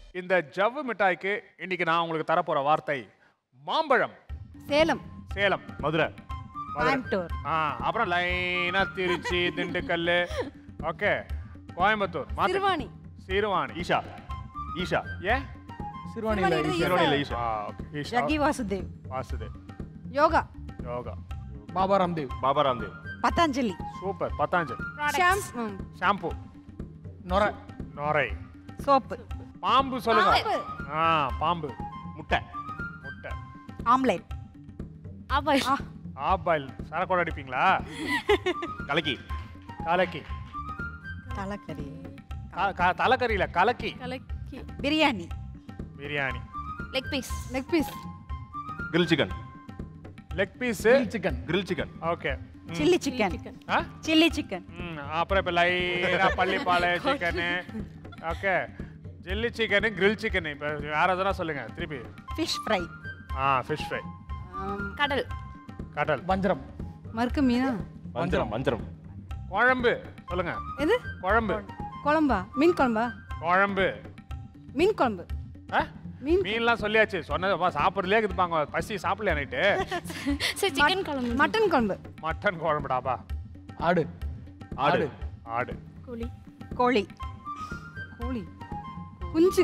இந்த ஜவ்வு மிட்டாய்க்கு இன்னைக்கு நான் உங்களுக்கு தரப்போற வார்த்தை மாம்பழம் சேலம் சேலம் மதுரை மதுரை. கோயம்புத்தூர் ஆ அப்புறம் லைனா திருச்சி திண்டுக்கல் ஓகே கோயம்புத்தூர் மாத்து. சிறுவாணி சீர்வாணி ஈஷா ஈஷா ஏன் சிறுவாணியில் சிறுவாணி சிறுவாணியில் ஈஷா ஆ, okay. ஈஷா. ஜக்கி வாசுதேவ் வாசுதேவ் யோகா யோகா பாபா ராம்தேவ் பாபா ராம்தேவ் பத்தாஞ்சலி சூப்பர் பத்தாஞ்சல் ஷாம் ஷாம்பு நொர நொரை சோப்பு பாம்பு சொல்லுங்க பாம்பு. ஆ பாம்பு முட்டை முட்டை ஆம்லேட் ஆபாய் ஆபாயில் சரக்கோட அடிப்பீங்களா கலக்கி கலக்கி தலைக்கறி க- க- தலைக்கறியில கலக்கி கலக்கி biryani biryani leg piece leg piece grill chicken leg piece chicken grill chicken okay chilli chicken ஆ சில்லி சிக்கன் ம், அப்புறம் இப்போ லைனா Pallipalayam chicken okay chilli chicken grill chicken இப்போ வேற எதனா சொல்லுங்க திருப்பி ஃபிஷ் ஃப்ரை ஆ ஃபிஷ் ஃப்ரை கடல் கடல் வஞ்சரம் மறுக்க மீனா மஞ்சரம் மஞ்சரம் குழம்பு சொல்லுங்க எது குழம்பு குழம்பா மீன் குழம்பா குழம்பு மீன் குழம்பு ஆ மீன் மீன்லாம் சொல்லியாச்சு சொன்னதுப்பா சாப்பிட்றதுலே இருக்குதுப்பாங்க பசி சாப்பிடலையா நைட்டு சரி சிக்கன் குழம்பு மட்டன் குழம்பு மட்டன் குழம்புடாப்பா ஆடு ஆடு ஆடு கோழி கோழி கோழி குஞ்சு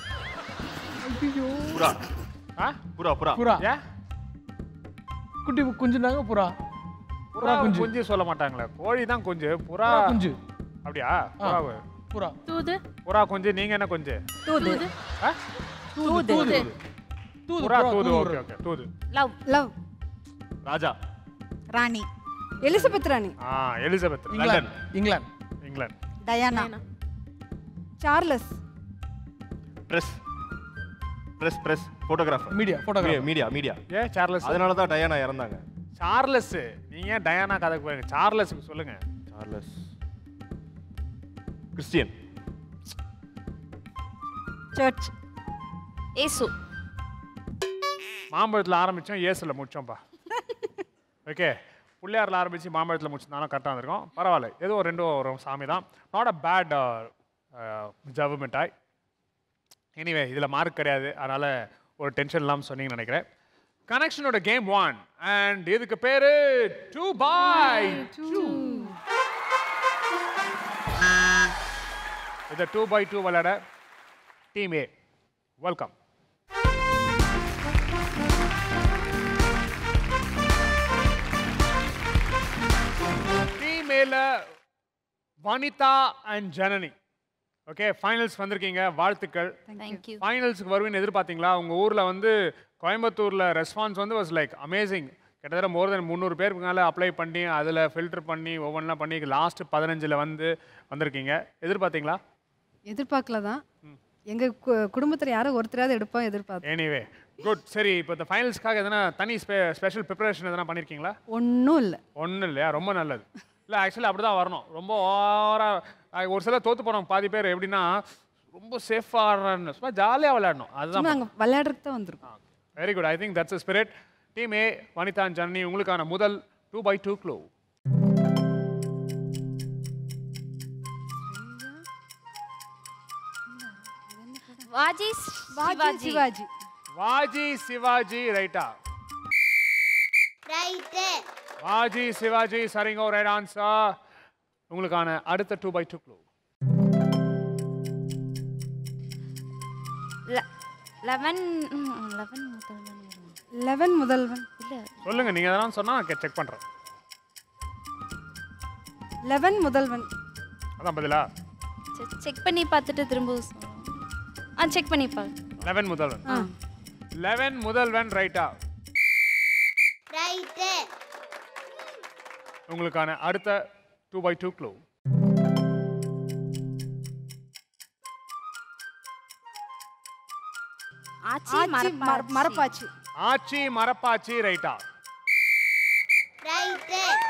புறா ஆ புறா புறா புறா ஏன் குட்டி குஞ்சுனாங்க புறா புறா குஞ்சு. குஞ்சு சொல்ல மாட்டாங்களே கோழி தான் குஞ்சு புறா புறா குஞ்சு அப்படியா புறா புறா தூது புறா குஞ்சு நீங்க என்ன குஞ்சு தூது ஆ தூது தூது தூது புறா புறா, தூது தூது ஓகே ஓகே தூது லவ் லவ் ராஜா ராணி எலிசபெத் ராணி ஆ எலிசபெத் இங்கிலாந்து லண்டன் இங்கிலாந்து இங்கிலாந்து Diana Charles press press press photographer media photographer media media ஏ சார்லஸ் அதனால தான் டயானா இறந்தாங்க சார்லஸ் நீங்க ஏன் டயானா கதைக்கு போயிருங்க சார்லஸ் சொல்லுங்க சார்லஸ் கிறிஸ்டியன் சர்ச் ஏசு மாம்பழத்தில் ஆரம்பிச்சோம் ஏசுல முடிச்சோம்ப்பா ஓகே பிள்ளையாரில் ஆரம்பிச்சு மாம்பழத்தில் முடிச்சிருந்தாலும் கரெக்டாக வந்திருக்கோம் பரவாயில்ல ஏதோ ஒரு ரெண்டு வரும் சாமி தான் நாட் அ பேட் ஜவ்வு மிட்டாய் எனிவே இதில் மார்க் கிடையாது அதனால் ஒரு டென்ஷன் இல்லாமல் சொன்னீங்கன்னு நினைக்கிறேன் கனெக்ஷனோட கேம் ஒன் அண்ட் இதுக்கு பேரு டூ பாய் டூ இதை டூ பை டூ விளையாட டீம் ஏ வெல்கம் டீம் ஏல Vanitha and Janani okay finals வந்திருக்கீங்க வாழ்த்துக்கள் தேங்க்யூ ஃபைனல்ஸ்க்கு வருவீங்கன்னு எதிர்பார்த்தீங்களா உங்கள் ஊரில் வந்து கோயம்புத்தூரில் ரெஸ்பான்ஸ் வந்து வாஸ் லைக் அமேசிங் கிட்டத்தட்ட மோர் தென் முந்நூறு பேருக்கு மேலே அப்ளை பண்ணி அதில் ஃபில்டர் பண்ணி ஒவ்வொன்றா பண்ணி லாஸ்ட் பதினஞ்சில் வந்து வந்திருக்கீங்க எதிர்பார்த்தீங்களா எதிர்பார்க்கல தான் எங்க கு- குடும்பத்துல யாரோ ஒருத்தராவது எடுப்போம் எதிர்பார்த்தோம் எனிவே குட் சரி இப்போ இந்த ஃபைனல்ஸ்க்காக எதனா தனி ஸ்பெ ஸ்பெஷல் ப்ரிப்பரேஷன் எதனா பண்ணியிருக்கீங்களா ஒன்றும் இல்லை ஒன்றும் இல்லையா ரொம்ப நல்லது இல்லை ஆக்சுவலி அப்படி தான் வரணும் ரொம்ப ஓவராக ஒரு சிலர் தோற்று போனவங்க பாதி பேர் எப்படின்னா ரொம்ப சேஃபாக ஆடுறான்னு சும்மா ஜாலியாக விளையாடணும் அதுதான் சும்மா நாங்கள் விளையாடுறதுக்கு தான் வந்திருக்கோம் very good I think that's spirit team A Vanitha and Janani உங்களுக்கான முதல் டூ பை டூ க்ளோ வாஜி வாஜி சிவாஜி சிவாஜி வாஜி சிவாஜி ரைட்டா வாஜி சிவாஜி சரிங்க ரைட் ஆன்சர் உங்களுக்கான அடுத்த டூ பை டூ க்ளோ லெவன் லெவன் முதல்வன் லெவன் முதல்வன் இல்லை சொல்லுங்க நீங்க எதனா சொன்னா நான் செக் பண்றேன் லெவன் முதல்வன் அதான் பதிலா செக் பண்ணி பார்த்துட்டு திரும்ப சொல்லுங்க. ஆ செக் பண்ணி பாரு லெவன் முதல்வன் லெவன் முதல்வன் ரைட்டா உங்களுக்கான அடுத்த டூ பை டூ க்ளோ ஆச்சி ஆச்சி மர- மரப்பாச்சி மரப்பாச்சி ஆச்சி மரப்பாச்சி ரைட்டா